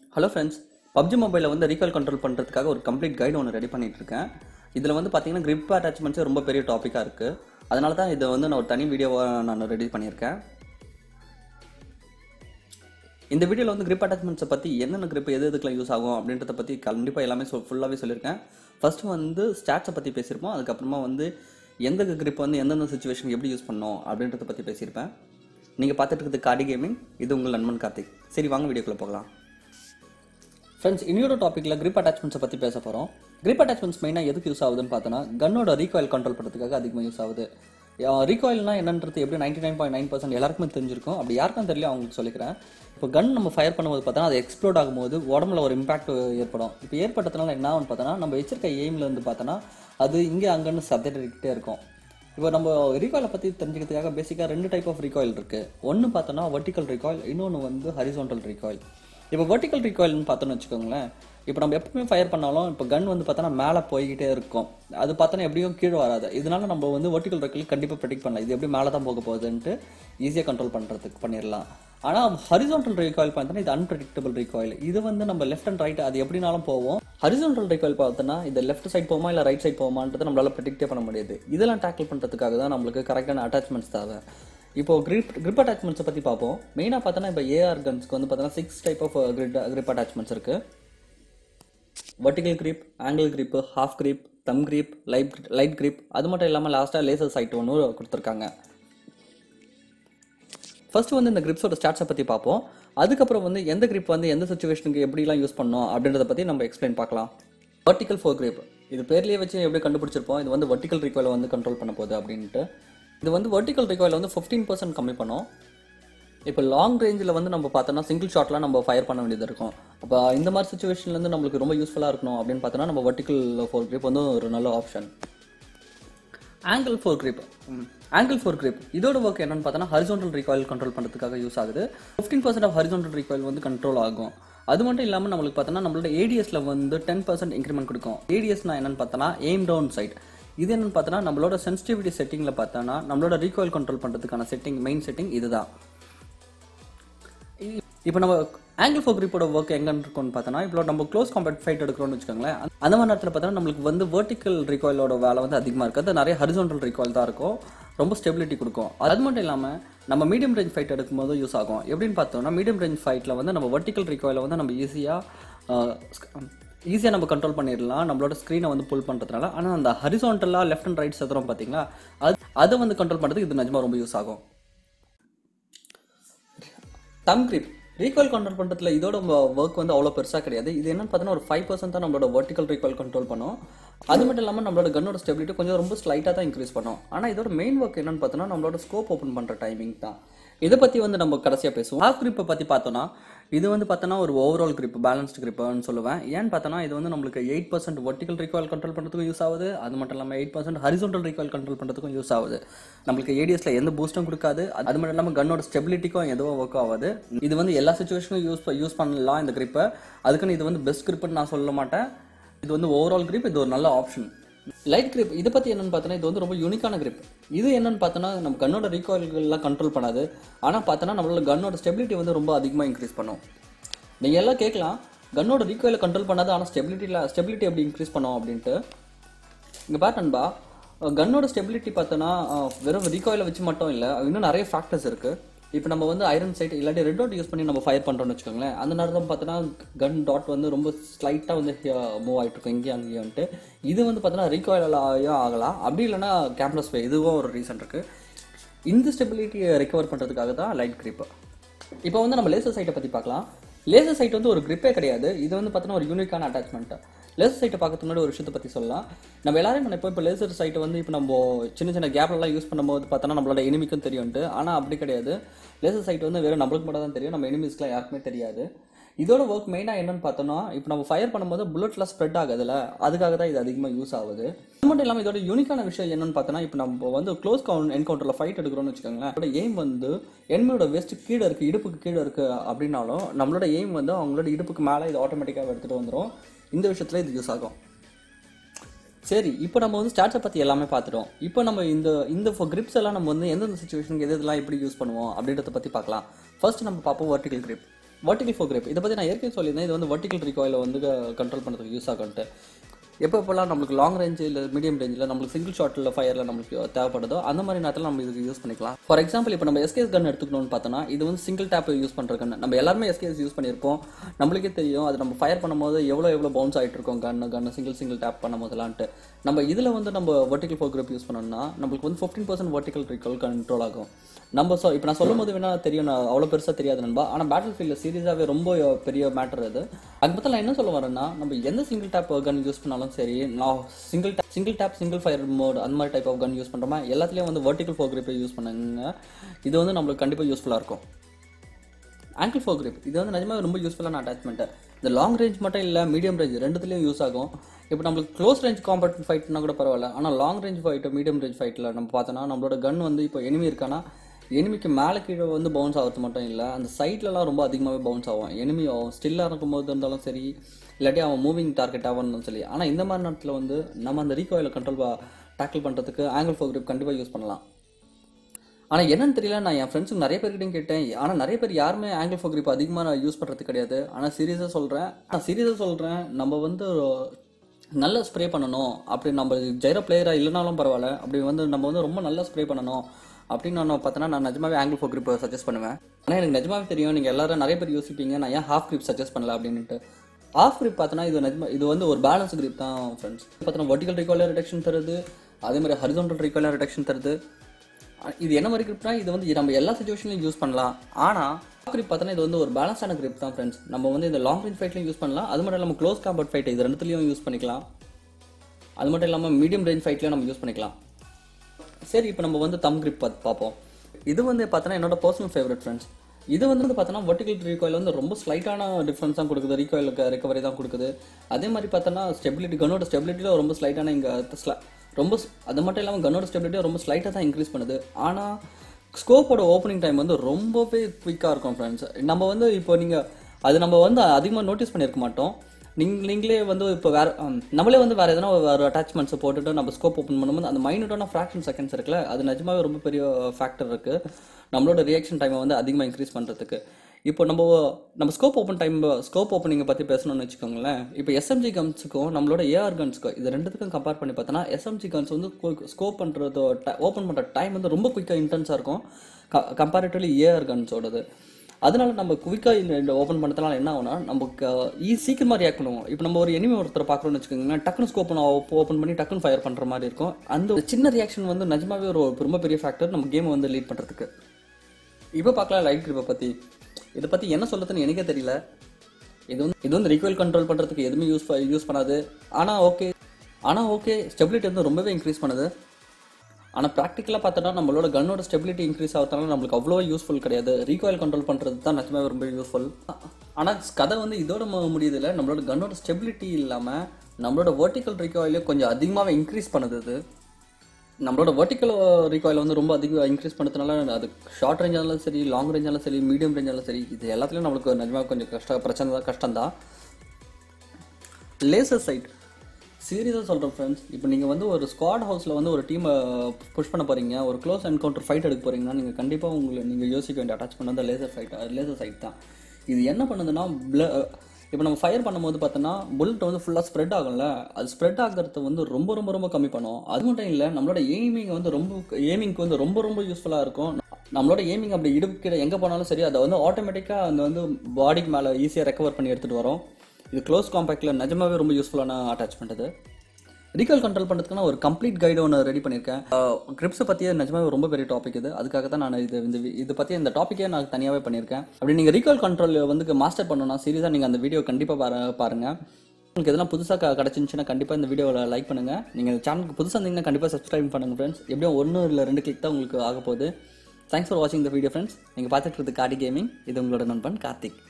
hello friends PUBG மொபைலில் வந்து recall control பண்ணுறதுக்காக ஒரு கம்ப்ளீட் கைடு ஒன்று ரெடி பண்ணிட்டு இருக்கேன் இதில் வந்து பார்த்தீங்கன்னா grip அட்டாச்மெண்ட்ஸே ரொம்ப பெரிய டாப்பிக்காக இருக்குது அதனால தான் இதை வந்து நான் ஒரு தனி வீடியோவாக நான் ரெடி பண்ணியிருக்கேன் இந்த வீடியோவில் வந்து grip அட்டாச்மெண்ட்ஸை பற்றி என்னென்ன grip எது எதுக்கெல்லாம் யூஸ் ஆகும் அப்படின்றத பற்றி கண்டிப்பாக எல்லாமே சொல் ஃபுல்லாகவே சொல்லியிருக்கேன் ஃபஸ்ட்டு வந்து ஸ்டாட்ஸை பற்றி பேசியிருப்போம் அதுக்கப்புறமா வந்து எந்த grip வந்து எந்தெந்த சுச்சுவேஷன் எப்படி யூஸ் பண்ணோம் அப்படின்றத பற்றி பேசியிருப்பேன் நீங்கள் பார்த்துட்டு இருக்கிறது காடி கேமிங் இது உங்கள் நண்பன் கார்த்திக் சரி வாங்க வீடியோக்குள்ளே போகலாம் ஃப்ரெண்ட்ஸ் இன்னொரு டாப்பிக்கில் grip அட்டாச்மெண்ட்ஸை பற்றி பேச போகிறோம் grip அட்டாச்மெண்ட்ஸ் மெயினாக எதுக்கு யூஸ் ஆகுதுன்னு பார்த்தோன்னா கன்னோட ரீகாயில் கண்ட்ரோல் பண்ணுறதுக்காக அதிகமாக யூஸ் ஆகுது ரீகாயில்னா என்னன்றது எப்படி ninety nine point nine percent எல்லாருக்குமே தெரிஞ்சிருக்கும் அப்படி யாருக்கும் தெரியல அவங்களுக்கு சொல்லிக்கிறேன் இப்போ கன் நம்ம ஃபயர் பண்ணும்போது பார்த்தோன்னா அது எக்ஸ்ப்ளோட் ஆகும்போது உடம்புல ஒரு இம்பாக்ட் ஏற்படும் இப்போ ஏற்பட்டதுனால என்ன ஆகும்னு பார்த்தோன்னா நம்ம வச்சிருக்க எய்மில் இருந்து பார்த்தோன்னா அது இங்கே அங்கன்னு சத்தடிக்கிட்டே இருக்கும் இப்போ நம்ம ரீகாயிலை பற்றி தெரிஞ்சுக்கிறதுக்காக பேசிக்காக ரெண்டு டைப் ஆஃப் ரீகாயில் இருக்குது ஒன்று பார்த்தோன்னா வெர்டிக்கல் ரீகாயில் இன்னொன்று வந்து ஹரிசோண்டல் ரீகாயில் இப்போ வெர்டிக்கல் ரீகாயில்னு பார்த்தோன்னு வச்சுக்கோங்களேன் இப்போ நம்ம எப்பவுமே ஃபயர் பண்ணாலும் இப்போ கன் வந்து பார்த்தோன்னா மேலே போய்கிட்டே இருக்கும் அது பார்த்தோன்னா எப்படியும் கீழே வராது இதனால நம்ம வந்து வெர்டிக்கல் ரீகாயில் கண்டிப்பாக ப்ரெடிக்ட் பண்ணலாம் இது எப்படி மேலே தான் போக போகுதுன்ட்டு ஈஸியாக கண்ட்ரோல் பண்ணுறதுக்கு பண்ணிடலாம் ஆனால் ஹரிசோண்டல் ரீகாயில் பார்த்தோன்னா இது அன்பிரடிக்டபிள் ரீகாயில் இது வந்து நம்ம லெஃப்ட் அண்ட் ரைட் அது எப்படினாலும் போவோம் ஹரிசோண்டல் ரீகாயில் பார்த்தோன்னா இது லெஃப்ட் சைட் போமா இல்லை ரைட் சைட் போமான்றது நம்மளால ப்ரெடிக்டே பண்ண முடியாது இதெல்லாம் டேக்கிள் பண்ணுறதுக்காக தான் நம்மளுக்கு கரெக்டான அட்டாச்மெண்ட்ஸ் தேவை இப்போ கிரிப் கிரிப் அட்டாச்மெண்ட்ஸை பற்றி பார்ப்போம் மெயினாக பார்த்தோன்னா இப்போ ஏஆர் கன்ஸ்க்கு வந்து பார்த்தோன்னா six type of grid grip attachments இருக்குது vertical grip angle grip half grip thumb grip light light grip அது மட்டும் இல்லாமல் லாஸ்ட்டாக லேசர் சைட் ஒன்று கொடுத்துருக்காங்க ஃபர்ஸ்ட் வந்து இந்த கிரிப்ஸோட ஸ்டாட்ஸை பற்றி பார்ப்போம் அதுக்கப்புறம் வந்து எந்த கிரிப் வந்து எந்த சுச்சுவேஷனுக்கு எப்படிலாம் யூஸ் பண்ணோம் அப்படின்றத பற்றி நம்ம எக்ஸ்பிளைன் பார்க்கலாம் வெர்டிக்கல் ஃபோர் கிரிப் இது பேர்லேயே வச்சு எப்படி கண்டுபிடிச்சிருப்போம் இது வந்து வெர்டிக்கல் ரிகாயில் வந்து கண்ட்ரோல் பண்ண போகுது அப்படின்ட்டு இது வந்து வெர்டிக்கல் ரிகாயில் வந்து ஃபிஃப்டீன் பர்சன்ட் கம்மி பண்ணோம் இப்போ லாங் ரேஞ்சில் வந்து நம்ம பார்த்தோன்னா சிங்கிள் ஷாட்லாம் நம்ம ஃபயர் பண்ண வேண்டியது இருக்கும் அப்போ இந்த மாதிரி சுச்சுவேஷன்லேருந்து நம்மளுக்கு ரொம்ப யூஸ்ஃபுல்லாக இருக்கணும் அப்படின்னு பார்த்தோன்னா நம்ம வெர்டிக்கல் ஃபோர் கிரிப் வந்து ஒரு நல்ல option angle fore grip angle fore grip இதோட ஒர்க் என்னன்னு பார்த்தோன்னா ஹரிசோண்டல் ரீகாயில் கண்ட்ரோல் பண்ணுறதுக்காக யூஸ் ஆகுது fifteen percent of horizontal recoil வந்து கண்ட்ரோல் ஆகும் அது மட்டும் இல்லாமல் நம்மளுக்கு பார்த்தோன்னா நம்மளோட ஏடிஎஸ்ல வந்து டென் பர்சன்ட் இன்க்ரிமெண்ட் கொடுக்கும் ஏடிஎஸ்னா என்னன்னு பார்த்தோன்னா எய்ம் டவுன் சைட் இது என்னன்னு பார்த்தோன்னா நம்மளோட சென்சிட்டிவிட்டி செட்டிங்கில் பார்த்தோன்னா நம்மளோட ரீகாயில் கண்ட்ரோல் பண்ணுறதுக்கான செட்டிங் மெயின் செட்டிங் இதுதான் இப்போ நம்ம ஆங்கிள் ஃபோர் கிரிப்போட ஒர்க் எங்கன்னு இருக்கும்னு பார்த்தோன்னா இப்போ நம்ம க்ளோஸ் காம்பேட் ஃபைட் எடுக்கிறோம்னு வச்சுக்கோங்களேன் அந்த- அந்த மாதிரி நேரத்தில் பார்த்தோன்னா நம்மளுக்கு வந்து வெர்டிக்கல் ரீகாயிலோட வேலை வந்து அதிகமாக இருக்காது நிறைய ஹரிசோண்டல் ரீகாயில் தான் இருக்கும் ரொம்ப ஸ்டெபிலிட்டி கொடுக்கும் அது மட்டும் இல்லாமல் நம்ம மீடியம் ரேஞ்ச் ஃபைட் எடுக்கும்போது யூஸ் ஆகும் எப்படின்னு பார்த்தோம்னா மீடியம் ரேஞ்ச் ஃபைட்டில் வந்து நம்ம வெர்டிக்கல் ரீகாயிலை வந்து நம்ம ஈஸியாக ஈஸியாக நம்ம கண்ட்ரோல் பண்ணிடலாம் நம்மளோட ஸ்க்ரீனை வந்து புல் பண்ணுறதுனால ஆனால் அந்த ஹரிசோண்டலாக லெஃப்ட் அண்ட் ரைட் சதுரம் பார்த்தீங்களா அது அதை வந்து கண்ட்ரோல் பண்ணுறதுக்கு இது நிஜமாக ரொம்ப யூஸ் ஆகும் தம் கிரிப் ரீகால் கண்ட்ரோல் பண்ணுறதுல இதோட ஒர்க் வந்து அவ்வளோ பெருசாக கிடையாது இது என்னன்னு பார்த்தீங்கன்னா ஒரு ஃபைவ் பர்சன்ட் தான் நம்மளோட வெர்டிக்கல் ரீகால் கண்ட்ரோல் பண்ணும் அது மட்டும் இல்லாமல் நம்மளோட கன்னோட ஸ்டெபிலிட்டி கொஞ்சம் ரொம்ப ஸ்லைட்டாக தான் இன்க்ரீஸ் பண்ணும் ஆனால் இதோட மெயின் ஒர்க் என்னன்னு பார்த்தோன்னா நம்மளோட ஸ்கோப் ஓப்பன் பண்ணுற டைமிங் தான் இதை பற்றி வந்து நம்ம கடைசியாக பேசுவோம் ஹாஃப் கிரிப்பை பற்றி பார்த்தோன்னா இது வந்து பார்த்தோன்னா ஒரு ஓவரால் கிரிப் பேலன்ஸ்டு கிரிப்னு சொல்லுவேன் ஏன்னு பார்த்தோன்னா இது வந்து நம்மளுக்கு eight percent vertical recoil control பண்ணுறதுக்கும் யூஸ் ஆகுது அது மட்டும் இல்லாமல் eight percent horizontal recoil control பண்ணுறதுக்கும் யூஸ் ஆகுது நம்மளுக்கு ஏடிஎஸ்ல எந்த பூஸ்டும் கொடுக்காது அது மட்டும் இல்லாமல் கன்னோட ஸ்டெபிலிட்டிக்கும் எதுவும் ஒர்க் ஆகாது இது வந்து எல்லா சுச்சுவேஷனுக்கும் யூஸ் யூஸ் பண்ணலாம் இந்த கிரிப்பை அதுக்குன்னு இது வந்து பெஸ்ட் கிரிப்னு நான் சொல்ல மாட்டேன் இது வந்து ஓவரால் கிரிப் இது ஒரு நல்ல ஆப்ஷன் லைட் கிரிப் இதை பற்றி என்னன்னு பார்த்தோன்னா இது வந்து ரொம்ப யூனிக்கான கிரிப் இது என்னன்னு பார்த்தோன்னா நம்ம கன்னோட ரீகாயில்கள்லாம் கண்ட்ரோல் பண்ணாது ஆனால் பார்த்தோன்னா நம்மளோட கன்னோட ஸ்டெபிலிட்டி வந்து ரொம்ப அதிகமாக இன்க்ரீஸ் பண்ணும் நீங்கள் எல்லாம் கேட்கலாம் கன்னோட ரீகாயில கண்ட்ரோல் பண்ணாது ஆனால் ஸ்டெபிலிட்டியில் ஸ்டெபிலிட்டி எப்படி இன்க்ரீஸ் பண்ணோம் அப்படின்ட்டு இங்கே பார்த்தன்பா கன்னோட ஸ்டெபிலிட்டி பார்த்தோன்னா அஹ், வெறும் ரீகாயில வச்சு மட்டும் இல்லை இன்னும் நிறைய ஃபேக்டர்ஸ் இருக்குது இப்போ நம்ம வந்து ஐரன் சைட் இல்லாட்டி ரெட் டாட் யூஸ் பண்ணி நம்ம ஃபயர் பண்ணுறோம்னு வச்சுக்கோங்களேன் அந்த நேரத்தில் பார்த்தோன்னா கன் டாட் வந்து ரொம்ப ஸ்லைட்டாக வந்து மூவ் ஆகிட்டு இருக்கும் இங்கேயும் அங்கேயும்ட்டு இது வந்து பார்த்தோன்னா ரீகாயிலாயும் ஆகலாம் அப்படி இல்லைன்னா கேம்ப்லஸ் வே இதுவும் ஒரு ரீசன் இருக்குது இந்த ஸ்டெபிலிட்டியை ரெக்கவர் பண்ணுறதுக்காக தான் லைட் கிரிப் இப்போ வந்து நம்ம லேசர் சைட்டை பற்றி பார்க்கலாம் லேசர் சைட் வந்து ஒரு கிரிப்பே கிடையாது இது வந்து பார்த்தோன்னா ஒரு யூனிக்கான அட்டாச்மெண்ட் லேசர் சைட்டை பார்க்கறதுக்கு முன்னாடி ஒரு விஷயத்தை பற்றி சொல்லலாம் நம்ம எல்லாரும் நினைப்போம் இப்போ லேசர் சைட்டை வந்து இப்போ நம்ம சின்ன சின்ன கேப்லலாம் யூஸ் பண்ணும்போது பார்த்தோன்னா நம்மளோட எனிமிக்கும் தெரியும்ட்டு ஆனால் அப்படி கிடையாது லேசர் சைட் வந்து வெறும் நம்மளுக்கு மட்டும் தான் தெரியும் நம்ம எனிமிஸ்க்குலாம் யாருக்குமே தெரியாது இதோட ஒர்க் மெயினாக என்னன்னு பார்த்தோன்னா இப்போ நம்ம ஃபயர் பண்ணும்போது புல்லட்லாம் ஸ்ப்ரெட் ஆகுதுல்ல அதுக்காக தான் இது அதிகமாக யூஸ் ஆகுது அது மட்டும் இல்லாமல் இதோட யூனிக்கான விஷயம் என்னன்னு பார்த்தோன்னா இப்போ நம்ம வந்து க்ளோஸ் கவுன் என்கவுண்டரில் ஃபைட் எடுக்கிறோம்னு வச்சுக்கோங்களேன் அதோட எய்ம் வந்து எனிமியோட வெஸ்ட் கீழே இருக்குது இடுப்புக்கு கீழே இருக்குது அப்படின்னாலும் நம்மளோட எய்ம் வந்து அவங்களோட இடுப்புக்கு மேலே இது ஆட்டோமேட்டிக்காக எடுத்துகிட்டு வந்துடும் இந்த விஷயத்தில் இது யூஸ் ஆகும் சரி இப்போ நம்ம வந்து ஸ்டாட்ஸை பற்றி எல்லாமே பார்த்துட்டோம் இப்போ நம்ம இந்த இந்த கிரிப்ஸ் எல்லாம் நம்ம வந்து எந்தெந்த சுச்சுவேஷனுக்கு எது எதெல்லாம் எப்படி யூஸ் பண்ணுவோம் அப்படின்றத பற்றி பார்க்கலாம் ஃபர்ஸ்ட் நம்ம பார்ப்போம் vertical grip vertical fore grip இதை பற்றி நான் ஏற்கனவே சொல்லியிருந்தேன் இது வந்து vertical recoil வந்து கண்ட்ரோல் பண்ணுறதுக்கு யூஸ் ஆகும்ட்டு எப்போ எப்போல்லாம் நம்மளுக்கு லாங் ரேஞ்சு இல்லை மீடியம் ரேஞ்சில் நம்மளுக்கு சிங்கிள் ஷாட்டில் ஃபயரில் நம்மளுக்கு தேவைப்படுதோ அந்த மாதிரி நேரத்தில் நம்ம இதுக்கு யூஸ் பண்ணிக்கலாம் ஃபார் எக்ஸாம்பிள் இப்போ நம்ம எஸ்கேஸ் கன் எடுத்துக்கணும்னு பார்த்தோன்னா இது வந்து சிங்கிள் டேப் யூஸ் பண்ணுற கன் நம்ம எல்லாருமே எஸ்கேஸ் யூஸ் பண்ணியிருப்போம் நம்மளுக்கே தெரியும் அது நம்ம ஃபயர் பண்ணும்போது எவ்வளோ எவ்வளோ பவுன்ஸ் ஆகிட்டு இருக்கோம் gun gun single single tap பண்ணும்போதெல்லான்ட்டு நம்ம இதில் வந்து நம்ம வெர்டிகல் ஃபோர் grip யூஸ் பண்ணோம்னா நம்மளுக்கு வந்து fifteen percent vertical recoil control ஆகும் நம்ம சொ இப்போ நான் சொல்லும் போது வேணா தெரியும் நான் அவ்வளோ பெருசாக தெரியாது நண்பா ஆனால் பேட்டில் ஃபீல்டில் சீரியஸாகவே ரொம்ப பெரிய மேட்டர் அது அது பற்றி நான் என்ன சொல்ல வரேன்னா நம்ம எந்த சிங்கிள் டேப் கன் யூஸ் பண்ணாலும் சரி நான் single tap single tap single fire mode அந்த மாதிரி டைப் ஆஃப் கன் யூஸ் பண்ணுறோமா எல்லாத்துலேயும் வந்து வெர்டிகல் ஃபோர் grip யூஸ் பண்ணுங்க இது வந்து நம்மளுக்கு கண்டிப்பாக யூஸ்ஃபுல்லாக இருக்கும் ஆங்கிள் ஃபோர் grip இது வந்து நிஜமாக ரொம்ப யூஸ்ஃபுல்லான அட்டாச்மெண்ட்டு இந்த லாங் ரேஞ்ச் மட்டும் இல்லை மீடியம் ரேஞ்ச் ரெண்டுத்துலேயும் யூஸ் ஆகும் இப்போ நம்மளுக்கு க்ளோஸ் ரேஞ்ச் காம்பேட் ஃபைட்னா கூட பரவாயில்ல ஆனால் long range fight medium range ஃபைட்டில் நம்ம பார்த்தோன்னா நம்மளோட கன் வந்து இப்போ எனிமி இருக்கானா எனிமிக்கு மேலே கீழே வந்து பவுன்ஸ் ஆகிறது மட்டும் இல்லை அந்த சைட்லலாம் ரொம்ப அதிகமாகவே பவுன்ஸ் ஆகும் எனிமி அவன் ஸ்டில்லாக இருக்கும்போது இருந்தாலும் சரி இல்லாட்டி அவன் மூவிங் டார்கெட் ஆகணும் சொல்லி ஆனால் இந்த மாதிரி நேரத்தில் வந்து நம்ம அந்த ரீகாயிலை கண்ட்ரோல் டேக்கிள் பண்ணுறதுக்கு ஆங்கிள் ஃபோர் grip கண்டிப்பாக யூஸ் பண்ணலாம் ஆனால் என்னன்னு தெரியல நான் என் ஃப்ரெண்ட்ஸுக்கு நிறைய பேர்கிட்டையும் கேட்டேன் ஆனால் நிறைய பேர் யாருமே ஆங்கிள் ஃபோர் grip அதிகமாக நான் யூஸ் பண்ணுறது கிடையாது ஆனால் சீரியஸாக சொல்கிறேன் நான் சீரியஸாக சொல்கிறேன் நம்ம வந்து நல்ல ஸ்ப்ரே பண்ணணும் அப்படி நம்ம ஜெயரோ பிளேயராக இல்லைனாலும் பரவாயில்ல அப்படி வந்து நம்ம வந்து ரொம்ப நல்லா ஸ்ப்ரே பண்ணணும் அப்படின்னு நான் பார்த்தோன்னா நான் நிஜமாவே ஆங்கிள் ஃபோர் grip சஜஸ்ட் பண்ணுவேன் ஆனால் எனக்கு நிஜமாவே தெரியும் நீங்கள் எல்லாரும் நிறைய பேர் யோசிப்பீங்க நான் ஏன் ஹாஃப் grip சஜஸ்ட் பண்ணல அப்படின்ட்டு ஹாஃப் grip பார்த்தோன்னா இது நிஜமா இது வந்து ஒரு பேலன்ஸ் grip தான் ஃப்ரெண்ட்ஸ் பார்த்தோன்னா vertical recoil ரிடக்ஷன் தருது அதே மாதிரி ஹரிசோண்டல் recoil ரிடக்ஷன் தருது இது என்ன மாதிரி gripனா இது வந்து நம்ம எல்லா சுச்சுவேஷன்லையும் யூஸ் பண்ணலாம் ஆனால் grip பார்த்தோன்னா இது வந்து ஒரு பேலன்ஸான grip தான் ஃப்ரெண்ட்ஸ் நம்ம வந்து இந்த லாங் ரேஞ்ச் ஃபைட்லையும் யூஸ் பண்ணலாம் அது மட்டும் இல்லாமல் க்ளோஸ் காம்பட் ஃபைட் இது ரெண்டுத்துலையும் யூஸ் பண்ணிக்கலாம் அது மட்டும் இல்லாமல் மீடியம் ரேஞ்ச் ஃபைட்லையும் நம்ம யூஸ் பண்ணிக்கலாம் சரி இப்போ நம்ம வந்து தம் grip பார்த்து பார்ப்போம் இது வந்து பார்த்தோன்னா என்னோட பர்சனல் ஃபேவரட் ஃப்ரெண்ட்ஸ் இது வந்து பார்த்தோன்னா vertical recoil வந்து ரொம்ப ஸ்லைட்டான டிஃப்ரென்ஸ் தான் கொடுக்குது ரீகாயிலுக்கு ரெக்கவரி தான் கொடுக்குது அதே மாதிரி பார்த்தோன்னா ஸ்டெபிலிட்டி கன்னோட ஸ்டெபிலிட்டியில் ரொம்ப ஸ்லைட்டான இங்கே ரொம்ப s- அது மட்டும் இல்லாமல் கன்னோட ஸ்டெபிலிட்டியும் ரொம்ப ஸ்லைட்டாக தான் இன்க்ரீஸ் பண்ணுது ஆனால் ஸ்கோப்போட ஓப்பனிங் டைம் வந்து ரொம்பவே குயிக்காக இருக்கும் ஃப்ரெண்ட்ஸ் நம்ம வந்து இப்போ நீங்கள் அது நம்ம வந்து அதிகமாக நோட்டீஸ் பண்ணியிருக்க மாட்டோம் நீங்க நீங்களே வந்து இப்போ வேற ஹம், நம்மளே வந்து வேற எதனா ஒரு அட்டாச்மெண்ட்ஸை போட்டுட்டு நம்ம ஸ்கோப் ஓப்பன் பண்ணும்போது அந்த மைனூட்டான ஃப்ராக்ஷன் செகண்ட்ஸ் இருக்குல்ல அது நிஜமாவே ரொம்ப பெரிய ஃபேக்டர் இருக்கு நம்மளோட ரியாக்ஷன் டைமை வந்து அதிகமாக இன்க்ரீஸ் பண்ணுறதுக்கு இப்போ நம்ம நம்ம ஸ்கோப் ஓப்பன் டைம் ஸ்கோப் ஓப்பனிங்கை பற்றி பேசணும்னு வச்சுக்கோங்களேன் இப்போ எஸ்எம்ஜி கன்ஸுக்கும் நம்மளோட ஏஆர் கன்ஸுக்கும் இது ரெண்டுத்துக்கும் கம்பேர் பண்ணி பார்த்தோன்னா எஸ்எம்ஜி கன்ஸ் வந்து ஸ்கோப் பண்ணுறதோ ஓப்பன் பண்ணுற டைம் வந்து ரொம்ப குயிக்காக இன்டென்ஸாக இருக்கும் கம்பேரிட்டிவ்லி ஏஆர் கன்ஸோடது அதனால நம்ம குவிக்காக இந்த ஓப்பன் பண்ணதுனால என்ன ஆகும்னா நமக்கு ஈ சீக்கிரமாக ரியாக்ட் பண்ணுவோம் இப்போ நம்ம ஒரு எனிமி ஒருத்தர் பார்க்குறோம்னு வச்சுக்கோங்களேன் டக்குனு ஸ்கோப் ஓப்பன் பண்ணி டக்குன்னு ஃபயர் பண்ணுற மாதிரி இருக்கும் அந்த ஒரு சின்ன ரியாக்ஷன் வந்து நிஜமாவே ஒரு ரொம்ப பெரிய ஃபேக்டர் நம்ம கேமை வந்து லீட் பண்ணுறதுக்கு இப்போ பார்க்கலாம் லைட் கிரிப்பை பற்றி இதை பற்றி என்ன சொல்லுதுன்னு எனக்கே தெரியல இது வந்து இது வந்து ரிக்வல் கண்ட்ரோல் பண்ணுறதுக்கு எதுவுமே யூஸ் யூஸ் பண்ணாது ஆனால் ஓகே ஆனால் ஓகே ஸ்டெபிலிட்டி வந்து ரொம்பவே இன்க்ரீஸ் பண்ணுது ஆனால் ப்ராக்டிக்கலாக பார்த்தோன்னா நம்மளோட கன்னோட ஸ்டெபிலிட்டி இன்க்ரீஸ் ஆகிறதுனால நம்மளுக்கு அவ்வளோ யூஸ்ஃபுல் கிடையாது ரீகாயில் கண்ட்ரோல் பண்ணுறது தான் நிஜமே ரொம்ப யூஸ்ஃபுல் ஆனால் கதை வந்து இதோட மு- முடியுதுல நம்மளோட கன்னோட ஸ்டெபிலிட்டி இல்லாமல் நம்மளோட vertical recoil கொஞ்சம் அதிகமாகவே இன்க்ரீஸ் பண்ணுது இது நம்மளோட vertical recoil வந்து ரொம்ப அதிகம் இன்க்ரீஸ் பண்ணதுனால அது ஷார்ட் ரேஞ்சாலும் சரி லாங் ரேஞ்சாலும் சரி மீடியம் ரேஞ்சாலும் சரி இது எல்லாத்துலேயும் நம்மளுக்கு நிஜமாக கொஞ்சம் கஷ்ட பிரச்சனை தான் கஷ்டம்தான் லேசர் சைட் சீரியஸாக சொல்கிறேன் ஃப்ரெண்ட்ஸ் இப்போ நீங்கள் வந்து ஒரு ஸ்குவாட் ஹவுஸில் வந்து ஒரு டீமை புஷ் பண்ண போகிறீங்க ஒரு க்ளோஸ் என்கவுண்டர் ஃபைட் எடுக்க போகிறீங்கன்னா நீங்கள் கண்டிப்பாக உங்களை நீங்கள் யோசிக்க வேண்டிய அட்டாச் பண்ண அந்த லேசர் ஃபைட் லேசர் சைட் தான் இது என்ன பண்ணுதுன்னா ப்ள இப்போ நம்ம ஃபயர் பண்ணும்போது பார்த்தோன்னா புல்லட் வந்து ஃபுல்லாக ஸ்ப்ரெட் ஆகும்ல அது ஸ்ப்ரெட் ஆகிறது வந்து ரொம்ப ரொம்ப ரொம்ப கம்மி பண்ணும் அது மட்டும் இல்லை நம்மளோட எய்மிங் வந்து ரொம்ப எய்மிங்க்கு வந்து ரொம்ப ரொம்ப யூஸ்ஃபுல்லாக இருக்கும் நம்மளோட எய்மிங் அப்படி இடுப்புக்கிற எங்கே போனாலும் சரி அதை வந்து ஆட்டோமேட்டிக்காக அந்த வந்து பாடிக்கு மேலே ஈஸியாக ரெக்கவர் பண்ணி எடுத்துகிட்டு வரும் இது க்ளோஸ் காம்பேக்டில் நிஜமாவே ரொம்ப யூஸ்ஃபுல்லான அட்டாச்மெண்ட் இது ரீகால் கண்ட்ரோல் பண்ணுறதுக்கான ஒரு கம்ப்ளீட் கைடு ஒன்று ரெடி பண்ணியிருக்கேன் கிரிப்ஸை பற்றியே நிஜமாவே ரொம்ப பெரிய டாபிக் இது அதுக்காக தான் நான் இது இந்த வி- இது பற்றி இந்த டாப்பிக்கே நான் தனியாகவே பண்ணியிருக்கேன் அப்படி நீங்கள் ரீகால் கண்ட்ரோல் வந்து மாஸ்டர் பண்ணணும்னா சீரியஸாக நீங்கள் அந்த வீடியோ கண்டிப்பாக பாரு பாருங்கள் உங்களுக்கு எதெல்லாம் புதுசாக கிடச்சிருந்துச்சுன்னா கண்டிப்பாக இந்த வீடியோவில் லைக் பண்ணுங்கள் நீங்கள் இந்த சேனலுக்கு புதுசாக இருந்தீங்கன்னா கண்டிப்பாக சப்ஸ்கிரைப் பண்ணுங்கள் ஃப்ரெண்ட்ஸ் எப்படியும் ஒன்று இல்லை ரெண்டு கிளிக் தான் உங்களுக்கு ஆக போகுது தேங்க்ஸ் ஃபார் வாட்சிங் த வீடியோ ஃப்ரெண்ட்ஸ் நீங்கள் பார்த்துட்டு இருக்கிறது காடி கேமிங் இது உங்களோட நண்பன் கார்த்திக்